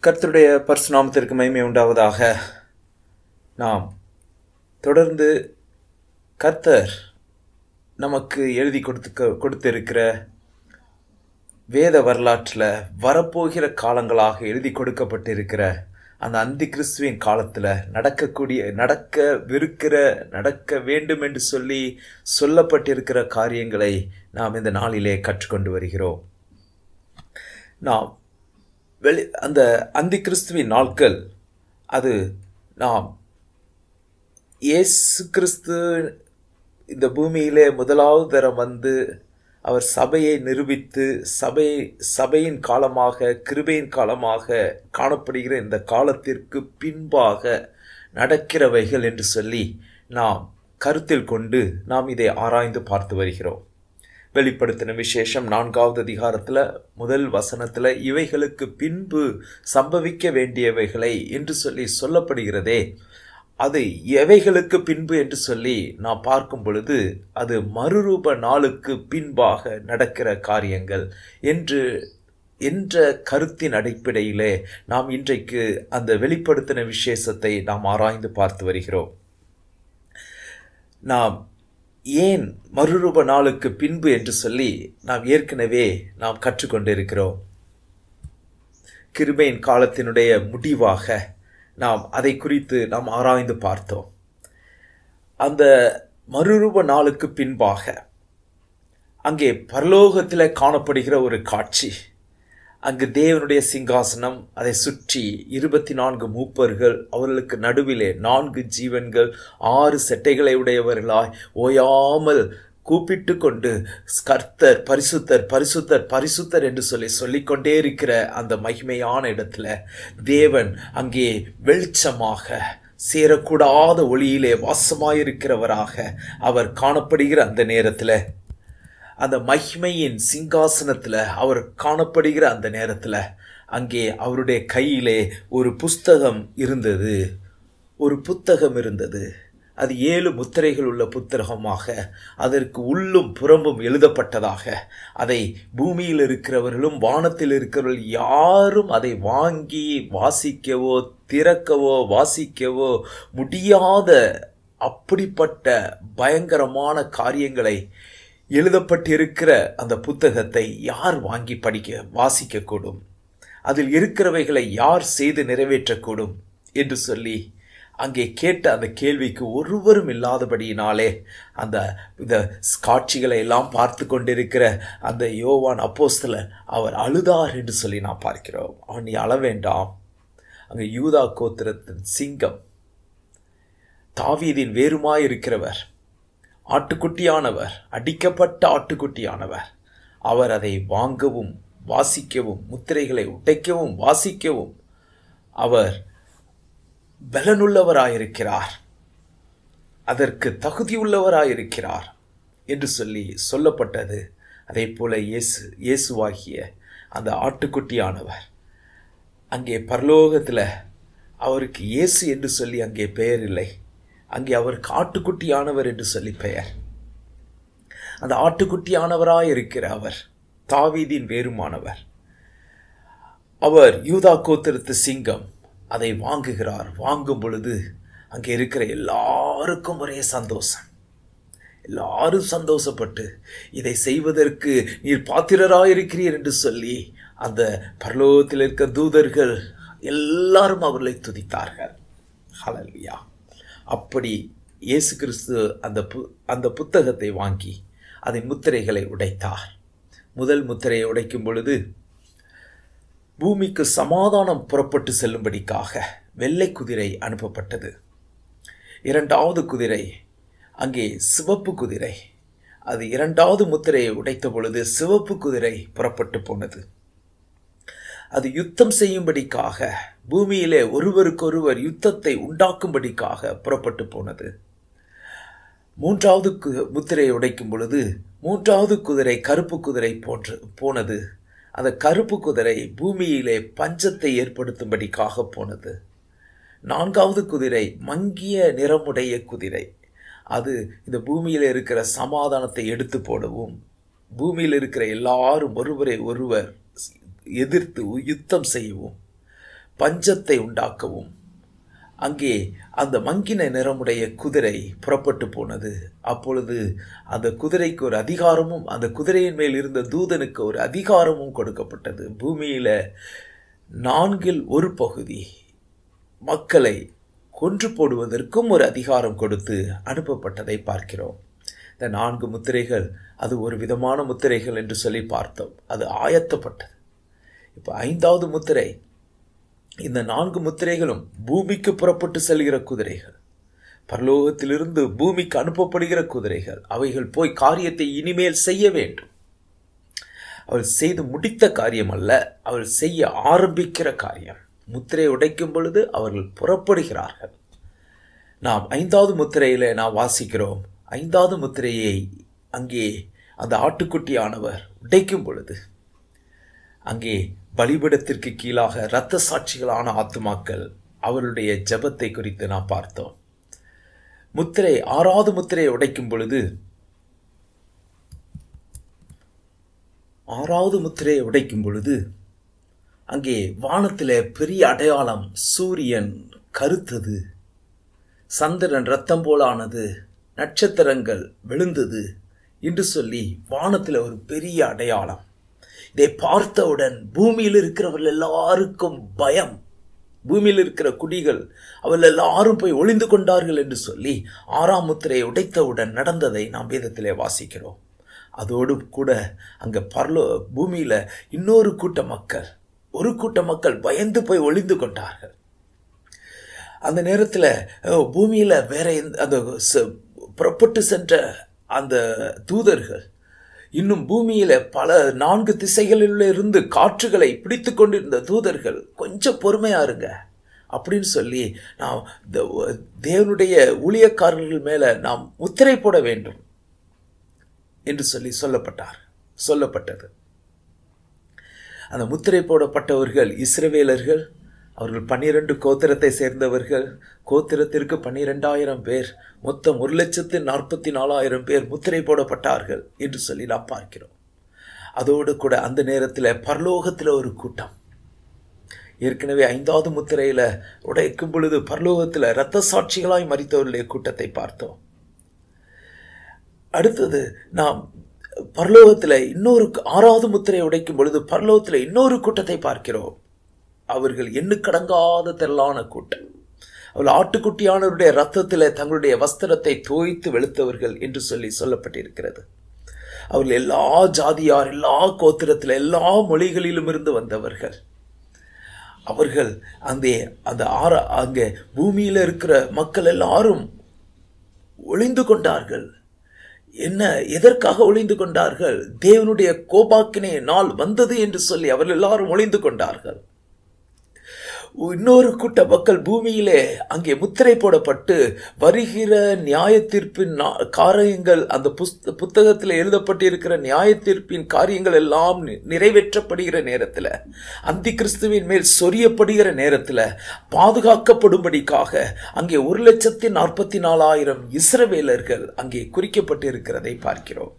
கர்த்தருடைய பரிசுநாமத்திற்கு மகிமை உண்டாவதாக நாம் தொடர்ந்து கர்த்தர் நமக்கு எழுதி கொடுத்து கொடுத்திருக்கிற வேத வரலாற்றில் வரப்போகிற காலங்களாக எழுதி கொடுக்கப்பட்டிருக்கிற அந்த அந்தி கிறிஸ்துவின் காலத்தில் நடக்கக்கூடிய நடக்கவிருக்கிற நடக்க வேண்டும் என்று சொல்லி சொல்லப்பட்டிருக்கிற காரியங்களை நாம் இந்த நாளிலே கற்றுக்கொண்டு வருகிறோம் நாம் வெளி அந்த அந்தி கிறிஸ்துவின் நாட்கள் அது நாம் இயேசு கிறிஸ்து இந்த பூமியிலே முதலாவது தரம் வந்து அவர் சபையை நிரூபித்து சபை சபையின் காலமாக கிருபையின் காலமாக காணப்படுகிற இந்த காலத்திற்கு பின்பாக நடக்கிறவைகள் என்று சொல்லி நாம் கருத்தில் கொண்டு நாம் இதை ஆராய்ந்து பார்த்து வருகிறோம் வெளிப்படுத்தின விசேஷம் நான்காவது அதிகாரத்தில் முதல் வசனத்தில் இவைகளுக்கு பின்பு சம்பவிக்க வேண்டியவைகளை என்று சொல்லி சொல்லப்படுகிறதே அது எவைகளுக்கு பின்பு என்று சொல்லி நாம் பார்க்கும் பொழுது அது மறுரூப நாளுக்கு பின்பாக நடக்கிற காரியங்கள் என்று என்ற கருத்தின் அடிப்படையிலே நாம் இன்றைக்கு அந்த வெளிப்படுத்தின விசேஷத்தை நாம் ஆராய்ந்து பார்த்து வருகிறோம் நாம் ஏன் மறுரூப நாளுக்கு பின்பு என்று சொல்லி நாம் ஏற்கனவே நாம் கற்றுக்கொண்டிருக்கிறோம் கிருபையின் காலத்தினுடைய முடிவாக நாம் அதை குறித்து நாம் ஆராய்ந்து பார்த்தோம் அந்த மறுரூப நாளுக்கு பின்பாக அங்கே பரலோகத்தில் காணப்படுகிற ஒரு காட்சி அங்கு தேவனுடைய சிங்காசனம் அதை சுற்றி இருபத்தி நான்கு மூப்பர்கள் அவர்களுக்கு நடுவிலே நான்கு ஜீவன்கள் ஆறு செட்டைகளை உடையவர்களாய் ஓயாமல் கூப்பிட்டு கொண்டு கர்த்தர் பரிசுத்தர் பரிசுத்தர் பரிசுத்தர் என்று சொல்லி சொல்லிக்கொண்டே இருக்கிற அந்த மகிமையான இடத்துல தேவன் அங்கே வெளிச்சமாக சேரக்கூடாத ஒளியிலே வாசமாயிருக்கிறவராக அவர் காணப்படுகிற அந்த நேரத்தில் அந்த மகிமையின் சிங்காசனத்தில் அவர் காணப்படுகிற அந்த நேரத்தில் அங்கே அவருடைய கையிலே ஒரு புஸ்தகம் இருந்தது ஒரு புத்தகம் இருந்தது அது ஏழு முத்திரைகள் உள்ள புத்தகமாக அதற்கு உள்ளும் புறம்பும் எழுதப்பட்டதாக அதை பூமியில் இருக்கிறவர்களும் வானத்தில் இருக்கிறவர்கள் யாரும் அதை வாங்கி வாசிக்கவோ திறக்கவோ வாசிக்கவோ முடியாத அப்படிப்பட்ட பயங்கரமான காரியங்களை எழுதப்பட்டிருக்கிற அந்த புத்தகத்தை யார் வாங்கி படிக்க வாசிக்கக்கூடும் அதில் இருக்கிறவைகளை யார் செய்து நிறைவேற்றக்கூடும் என்று சொல்லி அங்கே கேட்ட அந்த கேள்விக்கு ஒருவரும் இல்லாதபடியினாலே அந்த இந்த காட்சிகளை எல்லாம் பார்த்து கொண்டிருக்கிற அந்த யோவான் அப்போஸ்தல அவர் அழுதார் என்று சொல்லி நான் பார்க்கிறோம் அவன் நீ அழ வேண்டாம் அங்கே யூதா கோத்திரத்தின் சிங்கம் தாவீதின் வேறுமாயிருக்கிறவர் ஆட்டுக்குட்டியானவர் அடிக்கப்பட்ட ஆட்டுக்குட்டியானவர் அவர் அதை வாங்கவும் வாசிக்கவும் முத்திரைகளை உடைக்கவும் வாசிக்கவும் அவர் பலனுள்ளவராயிருக்கிறார் அதற்கு தகுதியுள்ளவராயிருக்கிறார் என்று சொல்லி சொல்லப்பட்டது அதே போல இயேசு இயேசுவாகிய அந்த ஆட்டுக்குட்டியானவர் அங்கே பரலோகத்தில் அவருக்கு இயேசு என்று சொல்லி அங்கே பெயர் இல்லை அங்கே அவருக்கு ஆட்டுக்குட்டியானவர் என்று சொல்லி பெயர் அந்த ஆட்டுக்குட்டியானவராய் இருக்கிற அவர் தாவீதின் வேறுமானவர் அவர் யூதா கோத்திரத்து சிங்கம் அதை வாங்குகிறார் வாங்கும் பொழுது அங்கே இருக்கிற எல்லாருக்கும் ஒரே சந்தோஷம் எல்லாரும் சந்தோஷப்பட்டு இதை செய்வதற்கு நீர் பாத்திரராயிருக்கிறீர் என்று சொல்லி அந்த பரலோகத்தில் இருக்க தூதர்கள் எல்லாரும் அவர்களை துதித்தார்கள் ஹலல்வியா அப்படி இயேசு கிறிஸ்து அந்த பு அந்த புத்தகத்தை வாங்கி அதன் முத்திரைகளை உடைத்தார் முதல் முத்திரையை உடைக்கும் பொழுது பூமிக்கு சமாதானம் புறப்பட்டு செல்லும்படிக்காக வெள்ளை குதிரை அனுப்பப்பட்டது இரண்டாவது குதிரை அங்கே சிவப்பு குதிரை அது இரண்டாவது முத்திரையை உடைத்த பொழுது சிவப்பு குதிரை புறப்பட்டு போனது அது யுத்தம் செய்யும்படிக்காக பூமியிலே ஒருவருக்கொருவர் யுத்தத்தை உண்டாக்கும்படிக்காக புறப்பட்டு போனது மூன்றாவது முத்திரையை உடைக்கும் பொழுது மூன்றாவது குதிரை கருப்பு குதிரை போன்று போனது அந்த கருப்பு குதிரை பூமியிலே பஞ்சத்தை ஏற்படுத்தும்படிக்காக போனது நான்காவது குதிரை மங்கிய நிறமுடைய குதிரை அது இந்த பூமியில் இருக்கிற சமாதானத்தை எடுத்து போடவும் பூமியில் இருக்கிற எல்லாரும் ஒருவரை ஒருவர் எதிர்த்து யுத்தம் செய்யவும் பஞ்சத்தை உண்டாக்கவும் அங்கே அந்த மங்கின நிறமுடைய குதிரை புறப்பட்டு போனது அப்பொழுது அந்த குதிரைக்கு ஒரு அதிகாரமும் அந்த குதிரையின் மேல் இருந்த தூதனுக்கு ஒரு அதிகாரமும் கொடுக்கப்பட்டது பூமியில நான்கில் ஒரு பகுதி மக்களை கொன்று போடுவதற்கும் ஒரு அதிகாரம் கொடுத்து அனுப்பப்பட்டதை பார்க்கிறோம் இந்த நான்கு முத்திரைகள் அது ஒரு விதமான முத்திரைகள் என்று சொல்லி பார்த்தோம் அது ஆயத்தப்பட்டது இப்போ ஐந்தாவது முத்திரை இந்த நான்கு முத்திரைகளும் பூமிக்கு புறப்பட்டு செல்கிற குதிரைகள் பரலோகத்திலிருந்து பூமிக்கு அனுப்பப்படுகிற குதிரைகள் அவைகள் போய் காரியத்தை இனிமேல் செய்ய வேண்டும் அவள் செய்து முடித்த காரியம் அல்ல அவள் செய்ய ஆரம்பிக்கிற காரியம் முத்திரை உடைக்கும் பொழுது அவர்கள் புறப்படுகிறார்கள் நாம் ஐந்தாவது முத்திரையில நாம் வாசிக்கிறோம் ஐந்தாவது முத்திரையை அங்கே அந்த ஆட்டுக்குட்டியானவர் உடைக்கும் பொழுது அங்கே பலிபிடத்திற்கு கீழாக இரத்த சாட்சிகளான ஆத்துமாக்கள் அவருடைய ஜபத்தை குறித்து நாம் பார்த்தோம் முத்திரை ஆறாவது முத்திரையை உடைக்கும் பொழுது ஆறாவது முத்திரையை உடைக்கும் பொழுது அங்கே வானத்தில் பெரிய அடையாளம் சூரியன் கருத்தது சந்திரன் ரத்தம் போலானது நட்சத்திரங்கள் விழுந்தது என்று சொல்லி வானத்தில் ஒரு பெரிய அடையாளம் இதை பார்த்தவுடன் பூமியில் இருக்கிறவர்கள் எல்லாருக்கும் பயம் பூமியில் இருக்கிற குடிகள் அவர்கள் எல்லாரும் போய் ஒளிந்து கொண்டார்கள் என்று சொல்லி ஆறாம் முத்திரையை உடைத்தவுடன் நடந்ததை நாம் வேதத்திலே வாசிக்கிறோம் அதோடு கூட அங்கே பரலோ பூமியில் இன்னொரு கூட்ட மக்கள் ஒரு கூட்ட மக்கள் பயந்து போய் ஒளிந்து கொண்டார்கள் அந்த நேரத்தில் பூமியில் வேற அந்த புறப்பட்டு சென்ற அந்த தூதர்கள் இன்னும் பூமியில பல நான்கு திசைகளில் இருந்து காற்றுகளை பிடித்து கொண்டிருந்த தூதர்கள் கொஞ்சம் பொறுமையா இருங்க அப்படின்னு சொல்லி நாம் தேவனுடைய ஊழியக்காரர்கள் மேல நாம் முத்திரை போட வேண்டும் என்று சொல்லி சொல்லப்பட்டார் சொல்லப்பட்டது அந்த முத்திரை போடப்பட்டவர்கள் இஸ்ரவேலர்கள் அவர்கள் பன்னிரண்டு கோத்திரத்தை சேர்ந்தவர்கள் கோத்திரத்திற்கு பன்னிரெண்டாயிரம் பேர் மொத்தம் ஒரு லட்சத்து நாற்பத்தி நாலாயிரம் பேர் முத்திரை போடப்பட்டார்கள் என்று சொல்லி நாம் பார்க்கிறோம் அதோடு கூட அந்த நேரத்தில் பரலோகத்தில் ஒரு கூட்டம் ஏற்கனவே ஐந்தாவது முத்திரையில் உடைக்கும் பொழுது பரலோகத்தில் இரத்த சாட்சிகளாய் மறித்தவர்களுடைய கூட்டத்தை பார்த்தோம் அடுத்தது நாம் பரலோகத்தில் இன்னொரு ஆறாவது முத்திரையை உடைக்கும் பொழுது பரலோகத்தில் இன்னொரு கூட்டத்தை பார்க்கிறோம் அவர்கள் எண்ணுக்கடங்காத திரளான கூட்டம் அவள் ஆட்டுக்குட்டியானவருடைய ரத்தத்தில் தங்களுடைய வஸ்திரத்தை தோய்த்து வெளுத்தவர்கள் என்று சொல்லி சொல்லப்பட்டிருக்கிறது அவர்கள் எல்லா ஜாதியார் எல்லா கோத்திரத்தில் எல்லா மொழிகளிலும் இருந்து வந்தவர்கள் அவர்கள் அந்த அந்த ஆற அங்கே பூமியில் இருக்கிற மக்கள் எல்லாரும் ஒளிந்து கொண்டார்கள் என்ன எதற்காக ஒளிந்து கொண்டார்கள் தேவனுடைய கோபாக்கினே நாள் வந்தது என்று சொல்லி அவர்கள் எல்லாரும் ஒளிந்து கொண்டார்கள் இன்னொரு கூட்ட மக்கள் பூமியிலே அங்கே முத்திரை போடப்பட்டு வருகிற நியாய தீர்ப்பின் காரியங்கள் அந்த புஸ்த புத்தகத்தில் எழுதப்பட்டிருக்கிற நியாய தீர்ப்பின் காரியங்கள் எல்லாம் நிறைவேற்றப்படுகிற நேரத்தில் அந்தி கிறிஸ்துவின் மேல் சொரியப்படுகிற நேரத்தில் பாதுகாக்கப்படும்படிக்காக அங்கே ஒரு லட்சத்தி நாற்பத்தி நாலாயிரம் இஸ்ரவேலர்கள் அங்கே குறிக்கப்பட்டிருக்கிறதை பார்க்கிறோம்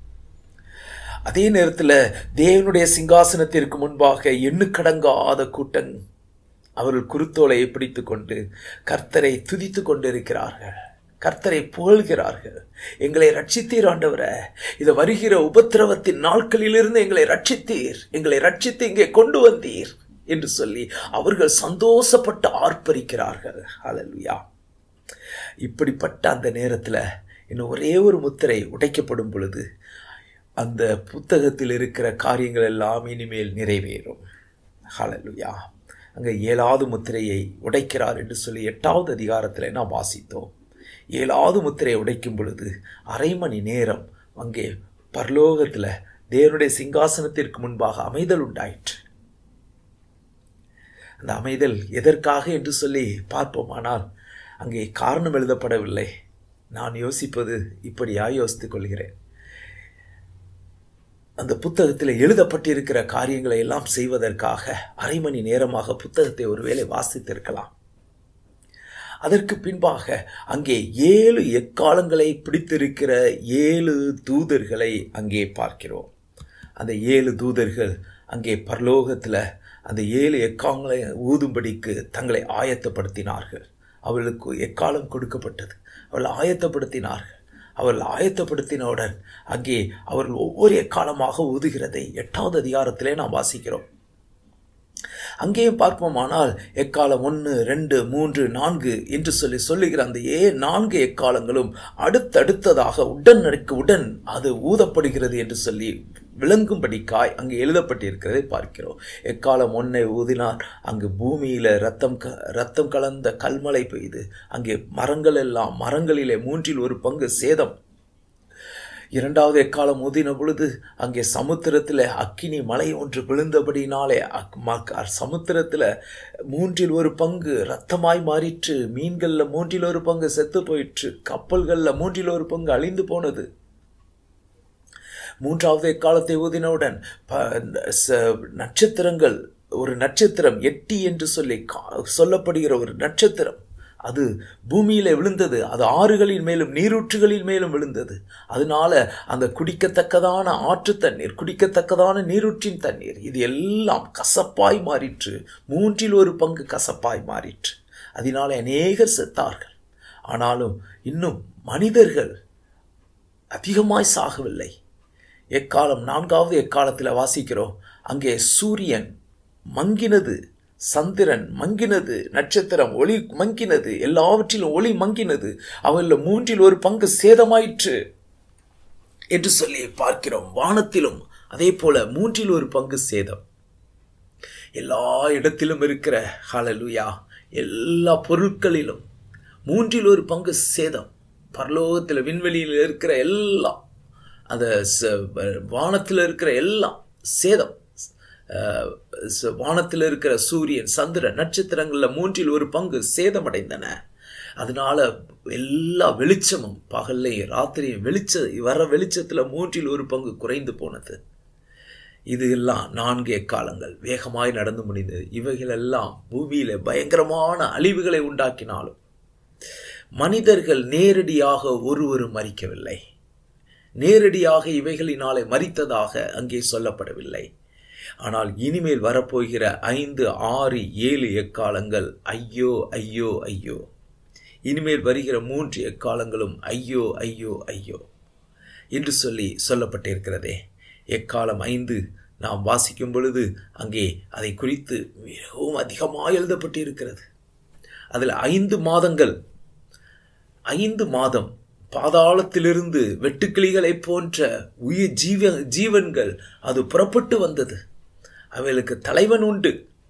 அதே நேரத்தில் தேவனுடைய சிங்காசனத்திற்கு முன்பாக எண்ணுக்கடங்காத கூட்டம் அவர்கள் குருத்தோலையை பிடித்து கொண்டு கர்த்தரை துதித்து கொண்டிருக்கிறார்கள் கர்த்தரை புகழ்கிறார்கள் எங்களை ரட்சித்தீர் ஆண்டவர இது வருகிற உபத்திரவத்தின் நாட்களிலிருந்து எங்களை ரட்சித்தீர் எங்களை ரட்சித்து இங்கே கொண்டு வந்தீர் என்று சொல்லி அவர்கள் சந்தோஷப்பட்டு ஆர்ப்பரிக்கிறார்கள் அலல்வியா இப்படிப்பட்ட அந்த நேரத்தில் இன்னும் ஒரே ஒரு முத்திரை உடைக்கப்படும் பொழுது அந்த புத்தகத்தில் இருக்கிற காரியங்கள் எல்லாம் இனிமேல் நிறைவேறும் ஹலலுயா அங்கே ஏழாவது முத்திரையை உடைக்கிறார் என்று சொல்லி எட்டாவது அதிகாரத்தில் நாம் வாசித்தோம் ஏழாவது முத்திரையை உடைக்கும் பொழுது அரை மணி நேரம் அங்கே பரலோகத்தில் தேவனுடைய சிங்காசனத்திற்கு முன்பாக அமைதல் உண்டாயிற்று அந்த அமைதல் எதற்காக என்று சொல்லி பார்ப்போமானால் அங்கே காரணம் எழுதப்படவில்லை நான் யோசிப்பது இப்படியா யோசித்துக் கொள்கிறேன் அந்த புத்தகத்தில் எழுதப்பட்டிருக்கிற காரியங்களை எல்லாம் செய்வதற்காக அரை மணி நேரமாக புத்தகத்தை ஒருவேளை வாசித்திருக்கலாம் அதற்கு பின்பாக அங்கே ஏழு எக்காலங்களை பிடித்திருக்கிற ஏழு தூதர்களை அங்கே பார்க்கிறோம் அந்த ஏழு தூதர்கள் அங்கே பரலோகத்தில் அந்த ஏழு எக்காங்களை ஊதும்படிக்கு தங்களை ஆயத்தப்படுத்தினார்கள் அவளுக்கு எக்காலம் கொடுக்கப்பட்டது அவள் ஆயத்தப்படுத்தினார்கள் அவர்கள் ஆயத்தப்படுத்தினவுடன் அங்கே அவர்கள் ஒவ்வொரு எக்காலமாக ஊதுகிறதை எட்டாவது அதிகாரத்திலே நாம் வாசிக்கிறோம் அங்கேயும் பார்ப்போமானால் எக்காலம் ஒன்று ரெண்டு மூன்று நான்கு என்று சொல்லி சொல்லுகிற அந்த ஏ நான்கு எக்காலங்களும் அடுத்தடுத்ததாக உடனடிக்கு உடன் அது ஊதப்படுகிறது என்று சொல்லி விளங்கும்படிக்காய் அங்கு எழுதப்பட்டிருக்கிறதை பார்க்கிறோம் எக்காலம் ஒன்றை ஊதினார் அங்கு பூமியில ரத்தம் க ரத்தம் கலந்த கல்மலை பெய்து அங்கே மரங்கள் எல்லாம் மரங்களிலே மூன்றில் ஒரு பங்கு சேதம் இரண்டாவது எக்காலம் ஊதின பொழுது அங்கே சமுத்திரத்தில் அக்கினி மலை ஒன்று விழுந்தபடினாலே சமுத்திரத்தில் மூன்றில் ஒரு பங்கு ரத்தமாய் மாறிற்று மீன்களில் மூன்றில் ஒரு பங்கு செத்து போயிற்று கப்பல்களில் மூன்றில் ஒரு பங்கு அழிந்து போனது மூன்றாவது எக்காலத்தை ஊதினவுடன் நட்சத்திரங்கள் ஒரு நட்சத்திரம் எட்டி என்று சொல்லி சொல்லப்படுகிற ஒரு நட்சத்திரம் அது பூமியில விழுந்தது அது ஆறுகளின் மேலும் நீரூற்றுகளின் மேலும் விழுந்தது அதனால அந்த குடிக்கத்தக்கதான ஆற்று தண்ணீர் குடிக்கத்தக்கதான நீரூற்றின் தண்ணீர் இது எல்லாம் கசப்பாய் மாறிற்று மூன்றில் ஒரு பங்கு கசப்பாய் மாறிற்று அதனால அநேகர் செத்தார்கள் ஆனாலும் இன்னும் மனிதர்கள் அதிகமாய் சாகவில்லை எக்காலம் நான்காவது எக்காலத்தில் வாசிக்கிறோம் அங்கே சூரியன் மங்கினது சந்திரன் மங்கினது நட்சத்திரம் ஒளி மங்கினது எல்லாவற்றிலும் ஒளி மங்கினது அவளில் மூன்றில் ஒரு பங்கு சேதமாயிற்று என்று சொல்லி பார்க்கிறோம் வானத்திலும் அதே போல மூன்றில் ஒரு பங்கு சேதம் எல்லா இடத்திலும் இருக்கிற ஹலலுயா எல்லா பொருட்களிலும் மூன்றில் ஒரு பங்கு சேதம் பரலோகத்தில் விண்வெளியில் இருக்கிற எல்லாம் அந்த வானத்தில் இருக்கிற எல்லாம் சேதம் வானத்தில் இருக்கிற சூரியன் சந்திரன் நட்சத்திரங்களில் மூன்றில் ஒரு பங்கு சேதமடைந்தன அதனால எல்லா வெளிச்சமும் பகல்லையும் ராத்திரியும் வெளிச்ச வர வெளிச்சத்தில் மூன்றில் ஒரு பங்கு குறைந்து போனது இது எல்லாம் நான்கு எக்காலங்கள் வேகமாய் நடந்து முடிந்தது இவைகள் எல்லாம் பூமியில பயங்கரமான அழிவுகளை உண்டாக்கினாலும் மனிதர்கள் நேரடியாக ஒருவரும் மறிக்கவில்லை நேரடியாக இவைகளினாலே மறித்ததாக அங்கே சொல்லப்படவில்லை ஆனால் இனிமேல் வரப்போகிற ஐந்து ஆறு ஏழு எக்காலங்கள் ஐயோ ஐயோ ஐயோ இனிமேல் வருகிற மூன்று எக்காலங்களும் ஐயோ ஐயோ ஐயோ என்று சொல்லி சொல்லப்பட்டிருக்கிறதே எக்காலம் ஐந்து நாம் வாசிக்கும் பொழுது அங்கே அதை குறித்து மிகவும் அதிகமாக எழுதப்பட்டிருக்கிறது அதில் ஐந்து மாதங்கள் ஐந்து மாதம் பாதாளத்திலிருந்து வெட்டுக்கிளிகளைப் போன்ற உயிர் ஜீவ ஜீவன்கள் அது புறப்பட்டு வந்தது அவைகளுக்கு தலைவன் உண்டு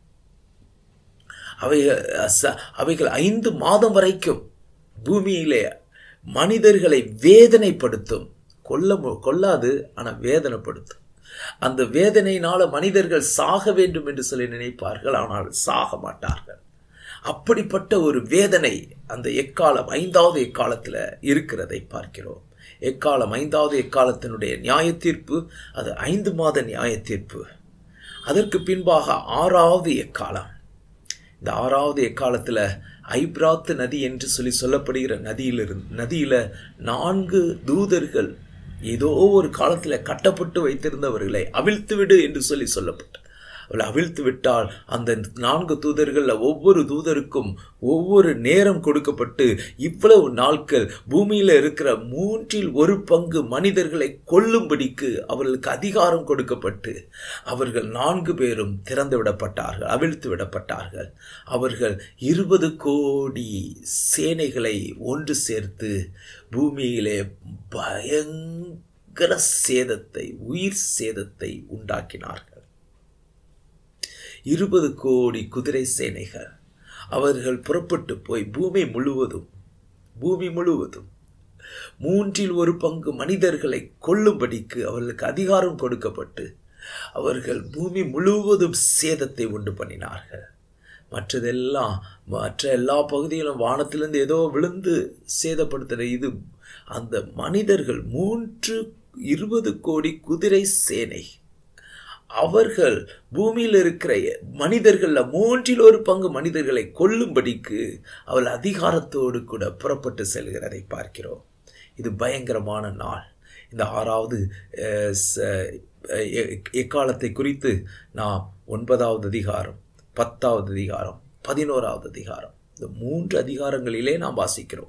அவை அவைகள் ஐந்து மாதம் வரைக்கும் பூமியிலே மனிதர்களை வேதனைப்படுத்தும் கொல்ல கொல்லாது ஆனால் வேதனைப்படுத்தும் அந்த வேதனையினால மனிதர்கள் சாக வேண்டும் என்று சொல்லி நினைப்பார்கள் ஆனால் சாக மாட்டார்கள் அப்படிப்பட்ட ஒரு வேதனை அந்த எக்காலம் ஐந்தாவது எக்காலத்தில் இருக்கிறதை பார்க்கிறோம் எக்காலம் ஐந்தாவது எக்காலத்தினுடைய நியாய தீர்ப்பு அது ஐந்து மாத நியாய தீர்ப்பு அதற்கு பின்பாக ஆறாவது எக்காலம் இந்த ஆறாவது எக்காலத்தில் ஐப்ராத்து நதி என்று சொல்லி சொல்லப்படுகிற நதியிலிருந்து நதியில நான்கு தூதர்கள் ஏதோ ஒரு காலத்தில் கட்டப்பட்டு வைத்திருந்தவர்களை அவிழ்த்து விடு என்று சொல்லி சொல்லப்பட்டது அவளை அவிழ்த்து விட்டால் அந்த நான்கு தூதர்களில் ஒவ்வொரு தூதருக்கும் ஒவ்வொரு நேரம் கொடுக்கப்பட்டு இவ்வளவு நாட்கள் பூமியில் இருக்கிற மூன்றில் ஒரு பங்கு மனிதர்களை கொல்லும்படிக்கு அவர்களுக்கு அதிகாரம் கொடுக்கப்பட்டு அவர்கள் நான்கு பேரும் திறந்து விடப்பட்டார்கள் அவிழ்த்து விடப்பட்டார்கள் அவர்கள் இருபது கோடி சேனைகளை ஒன்று சேர்த்து பூமியிலே பயங்கர சேதத்தை உயிர் சேதத்தை உண்டாக்கினார்கள் இருபது கோடி குதிரை சேனைகள் அவர்கள் புறப்பட்டு போய் பூமி முழுவதும் பூமி முழுவதும் மூன்றில் ஒரு பங்கு மனிதர்களை கொல்லும்படிக்கு அவர்களுக்கு அதிகாரம் கொடுக்கப்பட்டு அவர்கள் பூமி முழுவதும் சேதத்தை உண்டு பண்ணினார்கள் மற்றதெல்லாம் மற்ற எல்லா பகுதியிலும் வானத்திலிருந்து ஏதோ விழுந்து சேதப்படுத்துகிற இது அந்த மனிதர்கள் மூன்று இருபது கோடி குதிரை சேனை அவர்கள் பூமியில் இருக்கிற மனிதர்கள மூன்றில் ஒரு பங்கு மனிதர்களை கொல்லும்படிக்கு அவள் அதிகாரத்தோடு கூட புறப்பட்டு செல்கிறதை பார்க்கிறோம் இது பயங்கரமான நாள் இந்த ஆறாவது எக்காலத்தை குறித்து நாம் ஒன்பதாவது அதிகாரம் பத்தாவது அதிகாரம் பதினோராவது அதிகாரம் இந்த மூன்று அதிகாரங்களிலே நாம் வாசிக்கிறோம்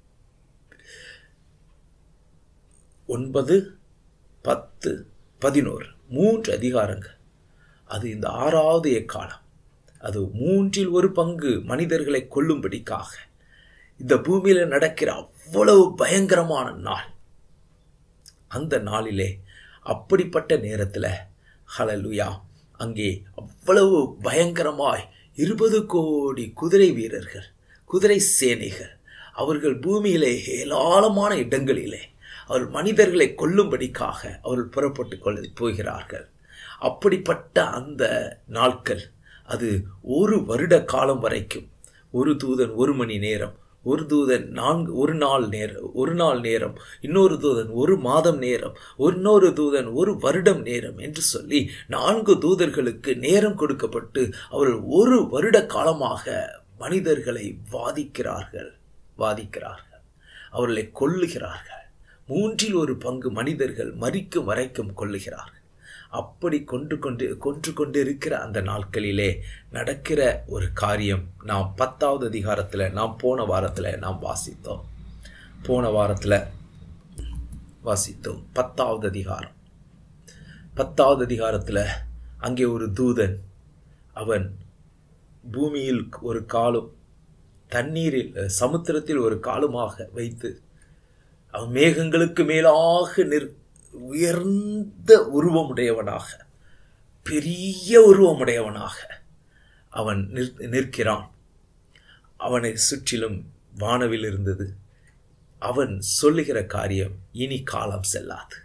ஒன்பது பத்து பதினோரு மூன்று அதிகாரங்கள் அது இந்த ஆறாவது எக்காலம் அது மூன்றில் ஒரு பங்கு மனிதர்களை கொல்லும்படிக்காக இந்த பூமியில நடக்கிற அவ்வளவு பயங்கரமான நாள் அந்த நாளிலே அப்படிப்பட்ட நேரத்தில் ஹலலுயா அங்கே அவ்வளவு பயங்கரமாய் இருபது கோடி குதிரை வீரர்கள் குதிரை சேனைகள் அவர்கள் பூமியிலே ஏராளமான இடங்களிலே அவர் மனிதர்களை கொல்லும்படிக்காக அவர்கள் புறப்பட்டு கொள்ள போகிறார்கள் அப்படிப்பட்ட அந்த நாட்கள் அது ஒரு வருட காலம் வரைக்கும் ஒரு தூதன் ஒரு மணி நேரம் ஒரு தூதன் நான்கு ஒரு நாள் நேரம் ஒரு நாள் நேரம் இன்னொரு தூதன் ஒரு மாதம் நேரம் இன்னொரு தூதன் ஒரு வருடம் நேரம் என்று சொல்லி நான்கு தூதர்களுக்கு நேரம் கொடுக்கப்பட்டு அவர்கள் ஒரு வருட காலமாக மனிதர்களை வாதிக்கிறார்கள் வாதிக்கிறார்கள் அவர்களை கொல்லுகிறார்கள் மூன்றில் ஒரு பங்கு மனிதர்கள் மறிக்கும் வரைக்கும் கொல்லுகிறார்கள் அப்படி கொன்று கொண்டு கொன்று கொண்டு இருக்கிற அந்த நாட்களிலே நடக்கிற ஒரு காரியம் நாம் பத்தாவது அதிகாரத்தில் நாம் போன வாரத்தில் நாம் வாசித்தோம் போன வாரத்தில் வாசித்தோம் பத்தாவது அதிகாரம் பத்தாவது அதிகாரத்தில் அங்கே ஒரு தூதன் அவன் பூமியில் ஒரு காலும் தண்ணீரில் சமுத்திரத்தில் ஒரு காலுமாக வைத்து அவன் மேகங்களுக்கு மேலாக நிற் உயர்ந்த உருவமுடையவனாக பெரிய உருவமுடையவனாக அவன் நிற்கிறான் அவனை சுற்றிலும் வானவில் இருந்தது அவன் சொல்லுகிற காரியம் இனி காலம் செல்லாது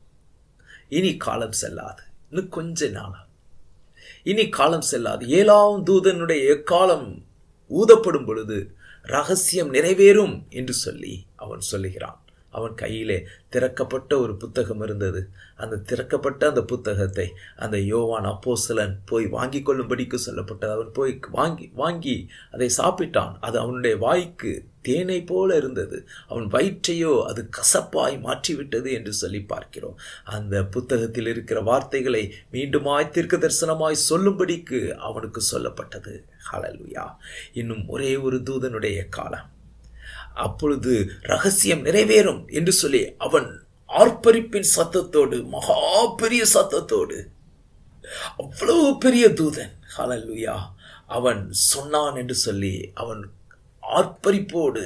இனி காலம் செல்லாது இன்னும் கொஞ்ச நாளா இனி காலம் செல்லாது ஏழாம் தூதனுடைய எக்காலம் ஊதப்படும் பொழுது ரகசியம் நிறைவேறும் என்று சொல்லி அவன் சொல்லுகிறான் அவன் கையிலே திறக்கப்பட்ட ஒரு புத்தகம் இருந்தது அந்த திறக்கப்பட்ட அந்த புத்தகத்தை அந்த யோவான் அப்போசலன் போய் வாங்கி கொள்ளும்படிக்கு சொல்லப்பட்டது அவன் போய் வாங்கி வாங்கி அதை சாப்பிட்டான் அது அவனுடைய வாய்க்கு தேனை போல இருந்தது அவன் வயிற்றையோ அது கசப்பாய் மாற்றிவிட்டது என்று சொல்லி பார்க்கிறோம் அந்த புத்தகத்தில் இருக்கிற வார்த்தைகளை மீண்டுமாய் தீர்க்க தரிசனமாய் சொல்லும்படிக்கு அவனுக்கு சொல்லப்பட்டது ஹலலுயா இன்னும் ஒரே ஒரு தூதனுடைய காலம் அப்பொழுது ரகசியம் நிறைவேறும் என்று சொல்லி அவன் ஆர்ப்பரிப்பின் சத்தத்தோடு மகா பெரிய சத்தத்தோடு அவ்வளவு பெரிய தூதன் ஹலலுயா அவன் சொன்னான் என்று சொல்லி அவன் ஆர்ப்பரிப்போடு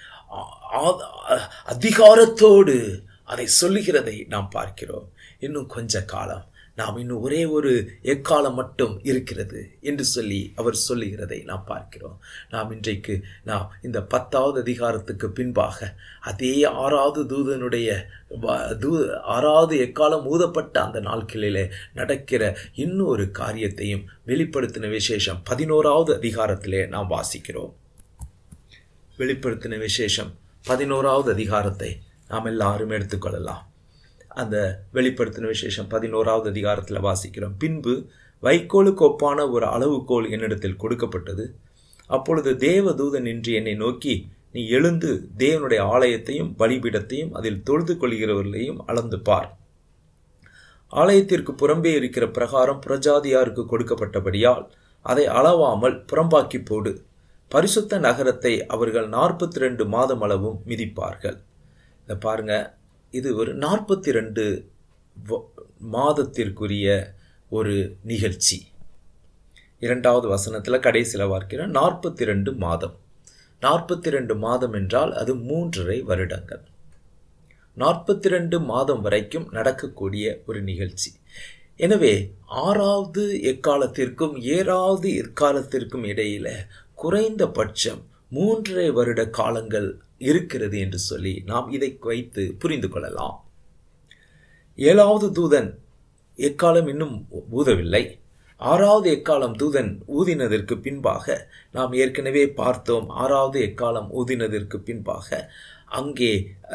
அதிகாரத்தோடு அதை சொல்லுகிறதை நாம் பார்க்கிறோம் இன்னும் கொஞ்ச காலம் நாம் இன்னும் ஒரே ஒரு எக்காலம் மட்டும் இருக்கிறது என்று சொல்லி அவர் சொல்லுகிறதை நாம் பார்க்கிறோம் நாம் இன்றைக்கு நாம் இந்த பத்தாவது அதிகாரத்துக்கு பின்பாக அதே ஆறாவது தூதனுடைய தூ ஆறாவது எக்காலம் ஊதப்பட்ட அந்த நாட்களிலே நடக்கிற இன்னொரு காரியத்தையும் வெளிப்படுத்தின விசேஷம் பதினோராவது அதிகாரத்திலே நாம் வாசிக்கிறோம் வெளிப்படுத்தின விசேஷம் பதினோராவது அதிகாரத்தை நாம் எல்லாரும் எடுத்துக்கொள்ளலாம் அந்த வெளிப்படுத்தின விசேஷம் பதினோராவது அதிகாரத்தில் வாசிக்கிறோம் பின்பு வைக்கோலுக்கு ஒப்பான ஒரு அளவுகோல் என்னிடத்தில் கொடுக்கப்பட்டது அப்பொழுது தேவதூதன் நின்று என்னை நோக்கி நீ எழுந்து தேவனுடைய ஆலயத்தையும் பலிபீடத்தையும் அதில் தொழுது கொள்கிறவர்களையும் அளந்து பார் ஆலயத்திற்கு புறம்பே இருக்கிற பிரகாரம் புரஜாதியாருக்கு கொடுக்கப்பட்டபடியால் அதை அளவாமல் புறம்பாக்கி போடு பரிசுத்த நகரத்தை அவர்கள் நாற்பத்தி ரெண்டு மாதம் அளவும் மிதிப்பார்கள் இதை பாருங்க இது ஒரு நாற்பத்தி ரெண்டு மாதத்திற்குரிய ஒரு நிகழ்ச்சி இரண்டாவது வசனத்தில் கடைசியில் பார்க்கிறோம் நாற்பத்தி ரெண்டு மாதம் நாற்பத்தி ரெண்டு மாதம் என்றால் அது மூன்றரை வருடங்கள் நாற்பத்தி ரெண்டு மாதம் வரைக்கும் நடக்கக்கூடிய ஒரு நிகழ்ச்சி எனவே ஆறாவது எக்காலத்திற்கும் ஏழாவது எக்காலத்திற்கும் இடையில குறைந்தபட்சம் மூன்றரை வருட காலங்கள் இருக்கிறது என்று சொல்லி நாம் இதை வைத்து புரிந்து கொள்ளலாம் ஏழாவது தூதன் எக்காலம் இன்னும் ஊதவில்லை ஆறாவது எக்காலம் தூதன் ஊதினதற்கு பின்பாக நாம் ஏற்கனவே பார்த்தோம் ஆறாவது எக்காலம் ஊதினதற்கு பின்பாக அங்கே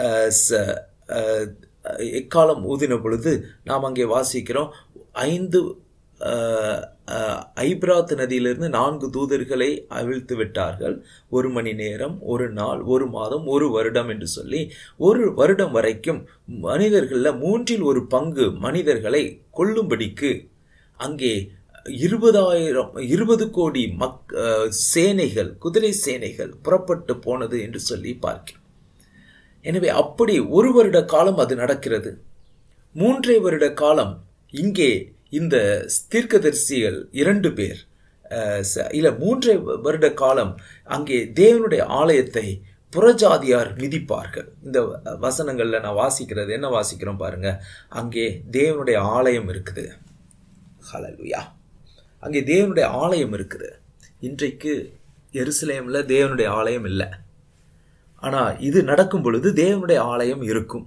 எக்காலம் ஊதின பொழுது நாம் அங்கே வாசிக்கிறோம் ஐந்து ஐப்ராத் நதியிலிருந்து நான்கு தூதர்களை அவிழ்த்து விட்டார்கள் ஒரு மணி நேரம் ஒரு நாள் ஒரு மாதம் ஒரு வருடம் என்று சொல்லி ஒரு வருடம் வரைக்கும் மனிதர்களில் மூன்றில் ஒரு பங்கு மனிதர்களை கொல்லும்படிக்கு அங்கே இருபதாயிரம் இருபது கோடி மக் அஹ், சேனைகள் குதிரை சேனைகள் புறப்பட்டு போனது என்று சொல்லி பார்க்கிறோம் எனவே அப்படி ஒரு வருட காலம் அது நடக்கிறது மூன்றே வருட காலம் இங்கே இந்த தீர்க்கதரிசிகள் இரண்டு பேர் அஹ், ச- இல்ல மூன்றே வருட காலம் அங்கே தேவனுடைய ஆலயத்தை புறஜாதியார் மிதிப்பார்கள் இந்த வசனங்கள்ல நான் வாசிக்கிறது என்ன வாசிக்கிறோம் பாருங்க அங்கே தேவனுடைய ஆலயம் இருக்குது ஹalleluya அங்கே தேவனுடைய ஆலயம் இருக்குது இன்றைக்கு எருசலேம்ல தேவனுடைய ஆலயம் இல்லை ஆனா இது நடக்கும் பொழுது தேவனுடைய ஆலயம் இருக்கும்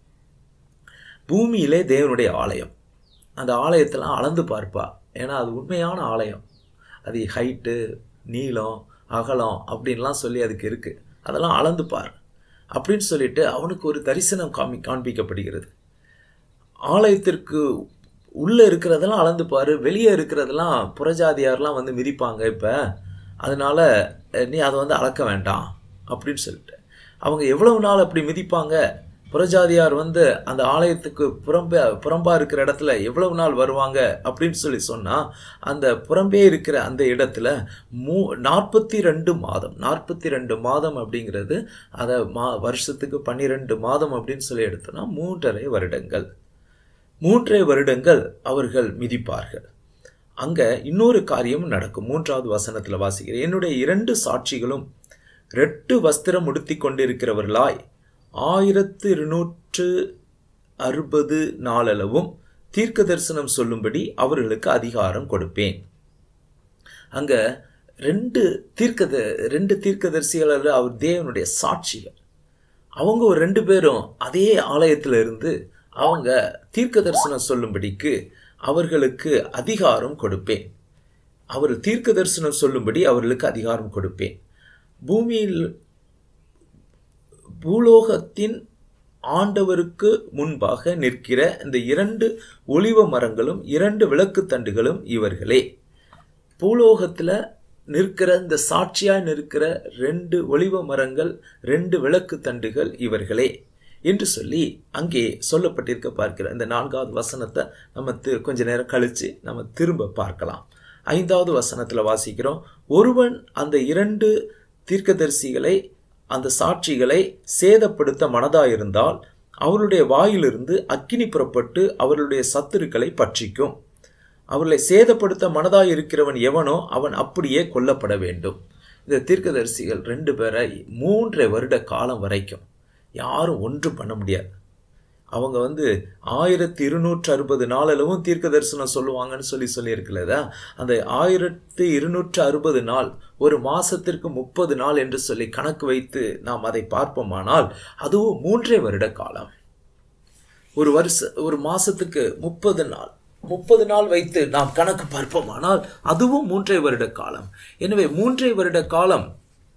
பூமியிலே தேவனுடைய ஆலயம் அந்த ஆலயத்தெல்லாம் அளந்து பார்ப்பா ஏன்னா அது உண்மையான ஆலயம் அது ஹைட்டு நீளம் அகலம் அப்படின்லாம் சொல்லி அதுக்கு இருக்கு அதெல்லாம் அளந்து பார் அப்படின்னு சொல்லிட்டு அவனுக்கு ஒரு தரிசனம் காமி காண்பிக்கப்படுகிறது ஆலயத்திற்கு உள்ள இருக்கிறதெல்லாம் அளந்து பாரு வெளியே இருக்கிறதெல்லாம் புறஜாதியார்லாம் வந்து மிதிப்பாங்க இப்ப அதனால அஹ், நீ அதை வந்து அளக்க வேண்டாம் அப்படின்னு சொல்லிட்டு அவங்க எவ்வளவு நாள் அப்படி மிதிப்பாங்க புறஜாதியார் வந்து அந்த ஆலயத்துக்கு புறம்பே புறம்பா இருக்கிற இடத்துல எவ்வளவு நாள் வருவாங்க அப்படின்னு சொல்லி சொன்னா அந்த புறம்பே இருக்கிற அந்த இடத்துல மூ நாற்பத்தி ரெண்டு மாதம் நாற்பத்தி ரெண்டு மாதம் அப்படிங்கிறது அதை மா வருஷத்துக்கு பன்னிரெண்டு மாதம் அப்படின்னு சொல்லி எடுத்தோம்னா மூன்றரை வருடங்கள் மூன்றரை வருடங்கள் அவர்கள் மிதிப்பார்கள் அங்க இன்னொரு காரியமும் நடக்கும் மூன்றாவது வசனத்துல வாசிக்கிறேன் என்னுடைய இரண்டு சாட்சிகளும் ரெட்டு வஸ்திரம் உடுத்தி கொண்டிருக்கிறவர்களாய் ஆயிரத்து இருநூற்று அறுபது நாளளவும் தீர்க்க தரிசனம் சொல்லும்படி அவர்களுக்கு அதிகாரம் கொடுப்பேன் அங்க ரெண்டு தீர்க்க ரெண்டு தீர்க்கதரிசிகள் அல்ல, அவர் தேவனுடைய சாட்சிகள் அவங்க ஒரு ரெண்டு பேரும் அதே ஆலயத்துல இருந்து அவங்க தீர்க்க தரிசனம் சொல்லும்படிக்கு அவர்களுக்கு அதிகாரம் கொடுப்பேன் அவர் தீர்க்க தரிசனம் சொல்லும்படி அவர்களுக்கு அதிகாரம் கொடுப்பேன் பூமியில் பூலோகத்தின் ஆண்டவருக்கு முன்பாக நிற்கிற இந்த இரண்டு ஒலிவ மரங்களும் இரண்டு விளக்குத் தண்டுகளும் இவர்களே பூலோகத்துல நிற்கிற இந்த சாட்சியாய் நிற்கிற ரெண்டு ஒளிவ மரங்கள் ரெண்டு விளக்கு தண்டுகள் இவர்களே என்று சொல்லி அங்கே சொல்லப்பட்டிருக்க பார்க்கிற இந்த நான்காவது வசனத்தை நம்ம தி- கொஞ்ச நேரம் கழிச்சு நம்ம திரும்ப பார்க்கலாம் ஐந்தாவது வசனத்துல வாசிக்கிறோம் ஒருவன் அந்த இரண்டு தீர்க்கதரிசிகளை அந்த சாட்சிகளை சேதப்படுத்த மனதாயிருந்தால் அவருடைய வாயிலிருந்து அக்கினி புறப்பட்டு அவர்களுடைய சத்துருக்களை பட்சிக்கும் அவர்களை சேதப்படுத்த மனதாய் இருக்கிறவன் எவனோ அவன் அப்படியே கொல்லப்பட வேண்டும் இந்த தீர்க்கதரிசிகள் ரெண்டு பேரை மூன்றரை வருட காலம் வரைக்கும் யாரும் ஒன்றும் பண்ண முடியாது அவங்க வந்து ஆயிரத்தி இருநூற்று அறுபது நாளளவும் தீர்க்க தரிசனம் சொல்லுவாங்கன்னு சொல்லி சொல்லியிருக்கலதா அந்த ஆயிரத்தி இருநூற்று அறுபது நாள் ஒரு மாசத்திற்கு முப்பது நாள் என்று சொல்லி கணக்கு வைத்து நாம் அதை பார்ப்போமானால் அதுவும் மூன்றே வருட காலம் ஒரு வருஷ ஒரு மாசத்துக்கு முப்பது நாள் முப்பது நாள் வைத்து நாம் கணக்கு பார்ப்போமானால் அதுவும் மூன்றே வருட காலம் எனவே மூன்றே வருட காலம்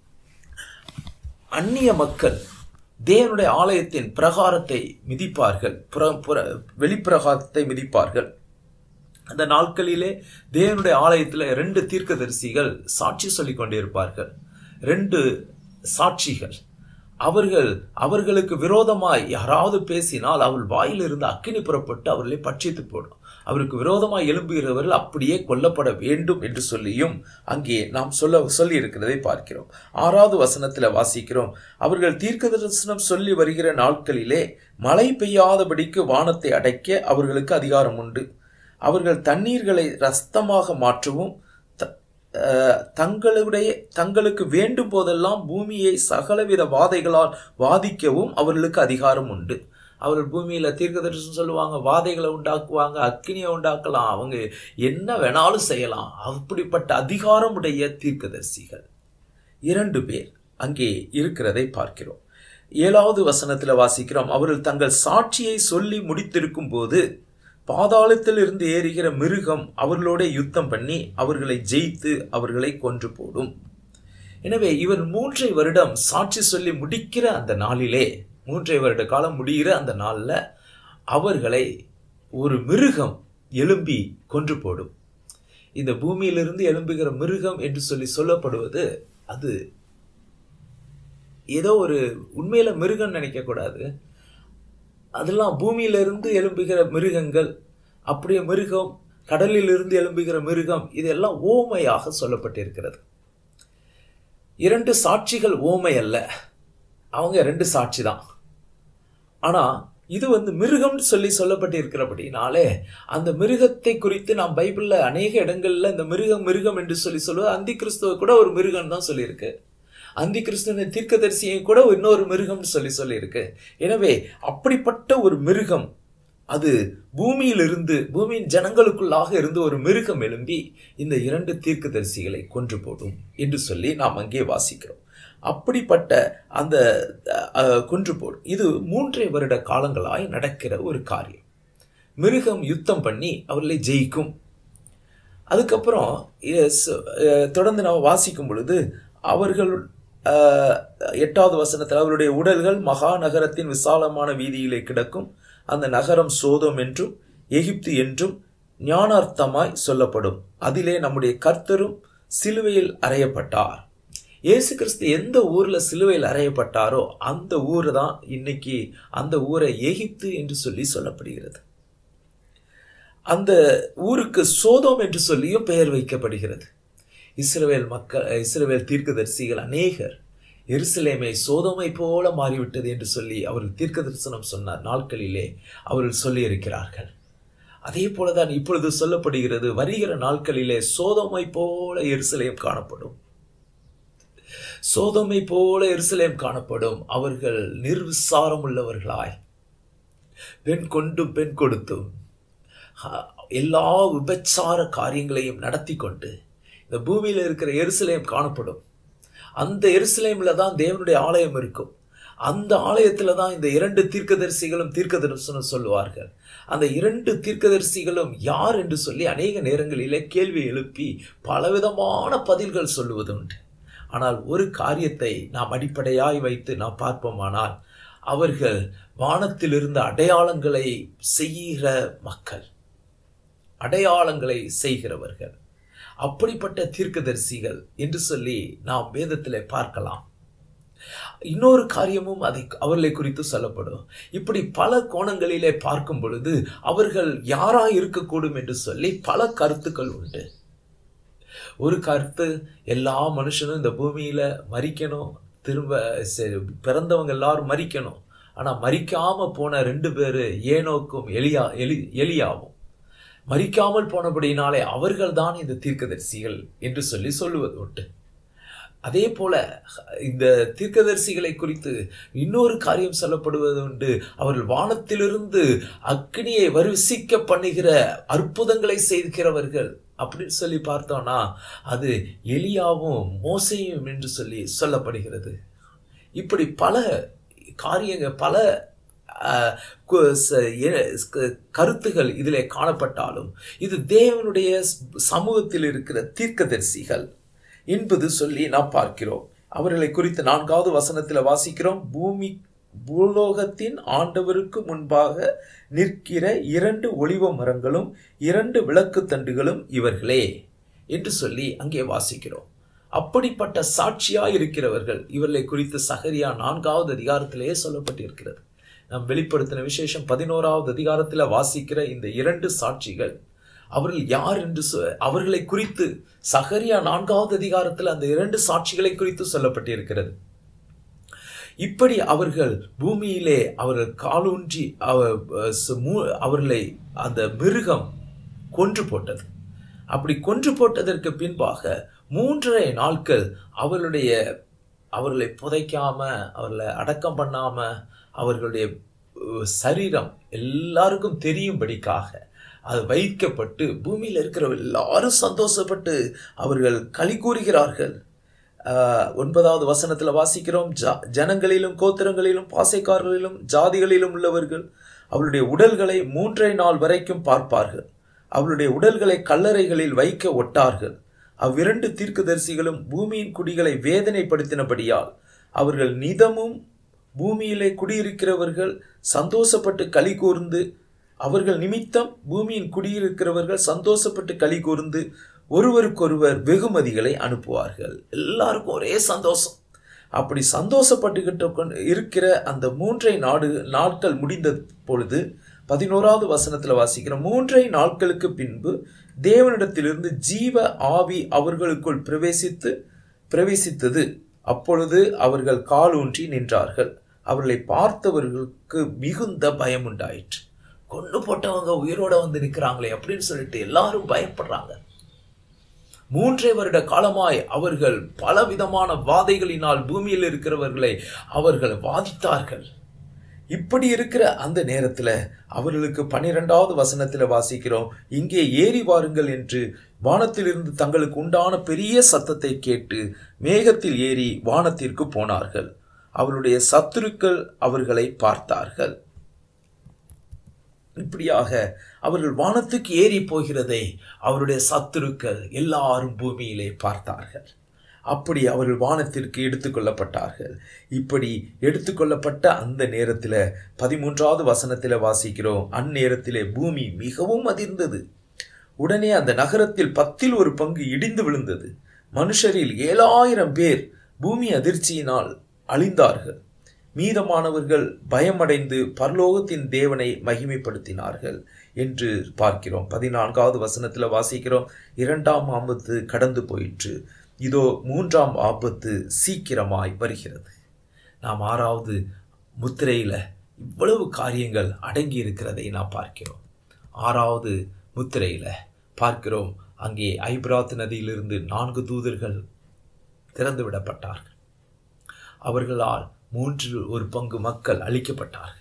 அந்நிய மக்கள் தேவனுடைய ஆலயத்தின் பிரகாரத்தை மிதிப்பார்கள் புற புற வெளிப்பிரகாரத்தை மிதிப்பார்கள் அந்த நாட்களிலே தேவனுடைய ஆலயத்தில் ரெண்டு தீர்க்கதரிசிகள் சாட்சி சொல்லிக் கொண்டிருப்பார்கள் ரெண்டு சாட்சிகள் அவர்கள் அவர்களுக்கு விரோதமாய் யாராவது பேசினால் அவள் வாயிலிருந்து அக்கினி புறப்பட்டு அவர்களை பட்சித்து போடும் அவருக்கு விரோதமாய் எழும்புகிறவர்கள் அப்படியே கொல்லப்பட வேண்டும் என்று சொல்லியும் அங்கே நாம் சொல்ல சொல்லி இருக்கிறதை பார்க்கிறோம் ஆறாவது வசனத்தில் வாசிக்கிறோம் அவர்கள் தீர்க்க தரிசனம் சொல்லி வருகிற நாட்களிலே மழை பெய்யாதபடிக்கு வானத்தை அடைக்க அவர்களுக்கு அதிகாரம் உண்டு அவர்கள் தண்ணீர்களை ரஸ்தமாக மாற்றவும் த- அஹ், தங்களுடைய தங்களுக்கு வேண்டும் போதெல்லாம் பூமியை சகலவித வாதைகளால் வாதிக்கவும் அவர்களுக்கு அதிகாரம் உண்டு அவர்கள் பூமியில தீர்க்கதரிசனம் சொல்லுவாங்க வாதைகளை உண்டாக்குவாங்க அக்கினியை உண்டாக்கலாம் அவங்க என்ன வேணாலும் செய்யலாம் அப்படிப்பட்ட அதிகாரம் உடைய தீர்க்கதரிசிகள் இரண்டு பேர் அங்கே இருக்கிறதை பார்க்கிறோம் ஏழாவது வசனத்துல வாசிக்கிறோம் அவர்கள் தங்கள் சாட்சியை சொல்லி முடித்திருக்கும் போது பாதாளத்தில் இருந்து ஏறுகிற மிருகம் அவர்களோட யுத்தம் பண்ணி அவர்களை ஜெயித்து அவர்களை கொன்று போடும் எனவே இவர் மூன்றை வருடம் சாட்சி சொல்லி முடிக்கிற அந்த நாளிலே மூன்றை வருட காலம் முடிகிற அந்த நாள்ல அவர்களை ஒரு மிருகம் எழும்பி கொன்று போடும் இந்த பூமியிலிருந்து எழும்புகிற மிருகம் என்று சொல்லி சொல்லப்படுவது அது ஏதோ ஒரு உண்மையில மிருகம் நினைக்க கூடாது அதெல்லாம் பூமியிலிருந்து எழும்புகிற மிருகங்கள் அப்படியே மிருகம் கடலில் இருந்து எழும்புகிற மிருகம் இதெல்லாம் ஓமையாக சொல்லப்பட்டிருக்கிறது இரண்டு சாட்சிகள் ஓமை அல்ல அவங்க ரெண்டு சாட்சி தான் ஆனா இது வந்து மிருகம்னு சொல்லி சொல்லப்பட்டிருக்கிறபடினாலே அந்த மிருகத்தை குறித்து நாம் பைபிள்ல அநேக இடங்கள்ல இந்த மிருகம் மிருகம் என்று சொல்லி சொல்லுவது அந்தி கிறிஸ்துவ கூட ஒரு மிருகம் தான் சொல்லியிருக்கு அந்தி கிறிஸ்துவின் தீர்க்கதரிசியை கூட இன்னொரு மிருகம்னு சொல்லி சொல்லியிருக்கு எனவே அப்படிப்பட்ட ஒரு மிருகம் அது பூமியிலிருந்து பூமியின் ஜனங்களுக்குள்ளாக இருந்து ஒரு மிருகம் எழும்பி இந்த இரண்டு தீர்க்கதரிசிகளை கொன்று போடும் என்று சொல்லி நாம் அங்கே வாசிக்கிறோம் அப்படிப்பட்ட அந்த அஹ், கொன்று போடும் இது மூன்றரை வருட காலங்களாய் நடக்கிற ஒரு காரியம் மிருகம் யுத்தம் பண்ணி அவர்களை ஜெயிக்கும் அதுக்கப்புறம் எஸ், அஹ், தொடர்ந்து நாம் வாசிக்கும் பொழுது அவர்கள் அஹ், எட்டாவது வசனத்தில் அவருடைய உடல்கள் மகா நகரத்தின் விசாலமான வீதியிலே கிடக்கும் அந்த நகரம் சோதோம் என்றும் எகிப்து என்றும் ஞானார்த்தமாய் சொல்லப்படும் அதிலே நம்முடைய கர்த்தரும் சிலுவையில் அறையப்பட்டார் இயேசு கிறிஸ்து எந்த ஊர்ல சிலுவையில் அறையப்பட்டாரோ அந்த ஊர் தான் இன்னைக்கு அந்த ஊரை எகிப்து என்று சொல்லி சொல்லப்படுகிறது அந்த ஊருக்கு சோதோம் என்று சொல்லியும் பெயர் வைக்கப்படுகிறது இஸ்ரவேல் மக்கள் இஸ்ரவேல் தீர்க்கதரிசிகள் அநேகர் எருசலேமை சோதோமை போல மாறிவிட்டது என்று சொல்லி அவர்கள் தீர்க்க தரிசனம் சொன்னார் நாட்களிலே அவர்கள் சொல்லியிருக்கிறார்கள் அதே போலதான் இப்பொழுது சொல்லப்படுகிறது வருகிற நாட்களிலே சோதோமை போல எருசலேம் காணப்படும் சோதோமை போல எருசலேம் காணப்படும் அவர்கள் நிர்விசாரம் உள்ளவர்களாய் பெண் கொண்டும் பெண் கொடுத்தும் அஹ், எல்லா விபச்சார காரியங்களையும் நடத்தி கொண்டு இந்த பூமியில இருக்கிற எருசலேம் காணப்படும் அந்த எருசலேம்ல தான் தேவனுடைய ஆலயம் இருக்கும் அந்த ஆலயத்துல தான் இந்த இரண்டு தீர்க்கதரிசிகளும் தீர்க்க தரிசனம் சொல்லுவார்கள் அந்த இரண்டு தீர்க்கதரிசிகளும் யார் என்று சொல்லி அநேக நேரங்களிலே கேள்வி எழுப்பி பலவிதமான பதில்கள் சொல்லுவதுண்டு ஆனால் ஒரு காரியத்தை நாம் அடிப்படையாய் வைத்து நாம் பார்ப்போமானால் அவர்கள் வானத்திலிருந்து அடையாளங்களை செய்கிற மக்கள் அடையாளங்களை செய்கிறவர்கள் அப்படிப்பட்ட தீர்க்கதரிசிகள் என்று சொல்லி நாம் வேதத்திலே பார்க்கலாம் இன்னொரு காரியமும் அதை அவர்களை குறித்து சொல்லப்படும் இப்படி பல கோணங்களிலே பார்க்கும் பொழுது அவர்கள் யாரா இருக்கக்கூடும் என்று சொல்லி பல கருத்துக்கள் உண்டு ஒரு கருத்து எல்லா மனுஷனும் இந்த பூமியில மறிக்கணும் திரும்ப சரி, பிறந்தவங்க எல்லாரும் மறிக்கணும் ஆனா மறிக்காம போன ரெண்டு பேரு ஏனோக்கும் எலியா எலி எலியாவும் மறிக்காமல் போனபடியினாலே அவர்கள்தான் இந்த தீர்க்கதரிசிகள் என்று சொல்லி சொல்லுவது உண்டு அதே போல இந்த தீர்க்கதரிசிகளை குறித்து இன்னொரு காரியம் சொல்லப்படுவது உண்டு அவர்கள் வானத்திலிருந்து அக்னியை வருசிக்க பண்ணுகிற அற்புதங்களை செய்கிறவர்கள் அப்படின்னு சொல்லி பார்த்தோம்னா அது எலியாவும் மோசையும் என்று சொல்லி சொல்லப்படுகிறது இப்படி பல காரியங்கள் பல அஹ், கு- ச- எ- க- கருத்துகள் இதிலே காணப்பட்டாலும் இது தேவனுடைய சமூகத்தில் இருக்கிற தீர்க்கதரிசிகள் என்பது சொல்லி நாம் பார்க்கிறோம் அவர்களை குறித்து நான்காவது வசனத்தில் வாசிக்கிறோம் பூமி பூலோகத்தின் ஆண்டவருக்கு முன்பாக நிற்கிற இரண்டு ஒளிவ மரங்களும் இரண்டு விளக்கு தண்டுகளும் இவர்களே என்று சொல்லி அங்கே வாசிக்கிறோம் அப்படிப்பட்ட சாட்சியாய் இருக்கிறவர்கள் இவர்களை குறித்து சகரியா நான்காவது அதிகாரத்திலேயே சொல்லப்பட்டிருக்கிறது நாம் வெளிப்படுத்தின விசேஷம் பதினோராவது அதிகாரத்தில் வாசிக்கிற இந்த இரண்டு சாட்சிகள் அவர்கள் யார் என்று சொ- அவர்களை குறித்து சகரியா நான்காவது அதிகாரத்தில் அந்த இரண்டு சாட்சிகளை குறித்து சொல்லப்பட்டிருக்கிறது இப்படி அவர்கள் பூமியிலே அவர்கள் காலூன்றி அவ- ச- மூ- அவர்களை அந்த மிருகம் கொன்று போட்டது அப்படி கொன்று போட்டதற்கு பின்பாக மூன்றரை நாட்கள் அவர்களுடைய அவர்களை புதைக்காம அவர்களை அடக்கம் பண்ணாம அவர்களுடைய அஹ், சரீரம் எல்லாருக்கும் தெரியும்படிக்காக அது வைக்கப்பட்டு பூமியில் இருக்கிற எல்லாரும் சந்தோஷப்பட்டு அவர்கள் களி கூறுகிறார்கள் ஆஹ், ஒன்பதாவது வசனத்துல வாசிக்கிறோம் ஜா- ஜனங்களிலும் கோத்திரங்களிலும் பாசைக்காரர்களிலும் ஜாதிகளிலும் உள்ளவர்கள் அவருடைய உடல்களை மூன்றை நாள் வரைக்கும் பார்ப்பார்கள் அவருடைய உடல்களை கல்லறைகளில் வைக்க ஒட்டார்கள் அவ்விரண்டு தீர்க்கதரிசிகளும் பூமியின் குடிகளை வேதனைப்படுத்தினபடியால் அவர்கள் நிதமும் பூமியிலே குடியிருக்கிறவர்கள் சந்தோஷப்பட்டு களி கூர்ந்து அவர்கள் நிமித்தம் பூமியின் குடியிருக்கிறவர்கள் சந்தோஷப்பட்டு களி கூர்ந்து ஒருவருக்கொருவர் வெகுமதிகளை அனுப்புவார்கள் எல்லாருக்கும் ஒரே சந்தோஷம் அப்படி சந்தோஷப்பட்டுக்கிட்டு கொண்டு இருக்கிற அந்த மூன்றை நாடு நாட்கள் முடிந்த பொழுது பதினோராவது வசனத்துல வாசிக்கிறோம் மூன்றை நாட்களுக்கு பின்பு தேவனிடத்திலிருந்து ஜீவ ஆவி அவர்களுக்குள் பிரவேசித்து பிரவேசித்தது அப்பொழுது அவர்கள் காலூன்றி நின்றார்கள் அவர்களை பார்த்தவர்களுக்கு மிகுந்த பயம் உண்டாயிற்று கொண்டு போட்டவங்க உயிரோட வந்து நிற்கிறாங்களே அப்படின்னு சொல்லிட்டு எல்லாரும் பயப்படுறாங்க மூன்றே வருட காலமாய் அவர்கள் பலவிதமான வாதைகளினால் பூமியில் இருக்கிறவர்களை அவர்கள் வாதித்தார்கள் இப்படி இருக்கிற அந்த நேரத்தில் அவர்களுக்கு பனிரெண்டாவது வசனத்தில் வாசிக்கிறோம் இங்கே ஏறி வாருங்கள் என்று வானத்திலிருந்து தங்களுக்கு உண்டான பெரிய சத்தத்தை கேட்டு மேகத்தில் ஏறி வானத்திற்கு போனார்கள் அவருடைய சத்துருக்கள் அவர்களை பார்த்தார்கள் இப்படியாக அவர்கள் வானத்துக்கு ஏறி போகிறதை அவருடைய சத்துருக்கள் எல்லாரும் பூமியிலே பார்த்தார்கள் அப்படி அவர்கள் வானத்திற்கு எடுத்துக்கொள்ளப்பட்டார்கள் இப்படி எடுத்துக்கொள்ளப்பட்ட அந்த நேரத்தில் பதிமூன்றாவது வசனத்தில் வாசிக்கிறோம் அந்நேரத்திலே பூமி மிகவும் அதிர்ந்தது உடனே அந்த நகரத்தில் பத்தில் ஒரு பங்கு இடிந்து விழுந்தது மனுஷரில் ஏழாயிரம் பேர் பூமி அதிர்ச்சியினால் அழிந்தார்கள் மீதமானவர்கள் பயமடைந்து பரலோகத்தின் தேவனை மகிமைப்படுத்தினார்கள் என்று பார்க்கிறோம் பதினான்காவது வசனத்தில் வாசிக்கிறோம் இரண்டாம் ஆபத்து கடந்து போயிற்று இதோ மூன்றாம் ஆபத்து சீக்கிரமாய் வருகிறது நாம் ஆறாவது முத்திரையில் இவ்வளவு காரியங்கள் அடங்கி இருக்கிறதை நாம் பார்க்கிறோம் ஆறாவது முத்திரையில் பார்க்கிறோம் அங்கே ஐப்ராத் நதியிலிருந்து நான்கு தூதர்கள் திறந்து விடப்பட்டார்கள் அவர்களால் மூன்று ஒரு பங்கு மக்கள் அழிக்கப்பட்டார்கள்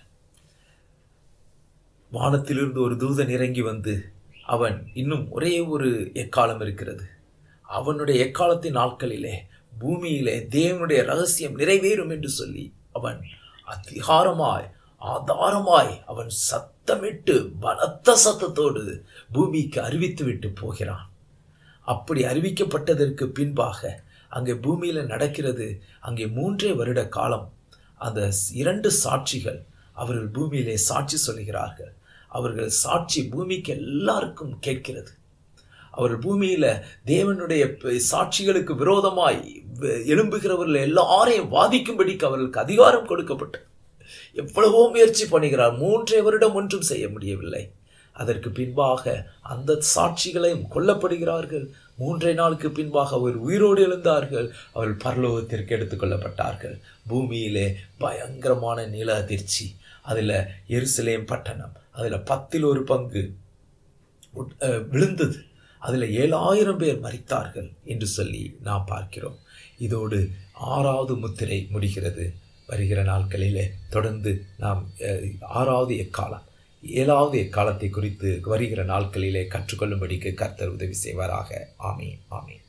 வானத்திலிருந்து ஒரு தூதன் இறங்கி வந்து அவன் இன்னும் ஒரே ஒரு எக்காலம் இருக்கிறது அவனுடைய எக்காலத்தின் நாட்களிலே பூமியிலே தேவனுடைய ரகசியம் நிறைவேறும் என்று சொல்லி அவன் அதிகாரமாய் ஆதாரமாய் அவன் சத்தமிட்டு பலத்த சத்தத்தோடு பூமிக்கு அறிவித்து விட்டு போகிறான் அப்படி அறிவிக்கப்பட்டதற்கு பின்பாக அங்கே பூமியில் நடக்கிறது அங்கே மூன்றே வருட காலம் அந்த இரண்டு சாட்சிகள் அவர்கள் பூமியிலே சாட்சி சொல்கிறார்கள் அவர்கள் சாட்சி பூமிக்கு எல்லாருக்கும் கேட்கிறது அவர்கள் பூமியில தேவனுடைய சாட்சிகளுக்கு விரோதமாய் எழும்புகிறவர்கள் எல்லாரையும் வாதிக்கும்படிக்கு அவர்களுக்கு அதிகாரம் கொடுக்கப்பட்டு எவ்வளவோ முயற்சி பண்ணுகிறார் மூன்றே வருடம் ஒன்றும் செய்ய முடியவில்லை அதற்கு பின்பாக அந்த சாட்சிகளையும் கொல்லப்படுகிறார்கள் மூன்றே நாளுக்கு பின்பாக அவர் உயிரோடு எழுந்தார்கள் அவர்கள் பரலோகத்திற்கு எடுத்துக்கொள்ளப்பட்டார்கள் பூமியிலே பயங்கரமான நில அதிர்ச்சி அதில் எருசலேம் பட்டணம் அதில் பத்தில் ஒரு பங்கு விழுந்தது அதில் ஏழாயிரம் பேர் மறித்தார்கள் என்று சொல்லி நாம் பார்க்கிறோம் இதோடு ஆறாவது முத்திரை முடிகிறது வருகிற நாட்களிலே தொடர்ந்து நாம் ஆறாவது எக்காலம் ஏழாவது எக்காலத்தை குறித்து வருகிற நாட்களிலே கற்றுக்கொள்ளும்படிக்கு கர்த்தர் உதவி செய்வாராக ஆமீன் ஆமீன்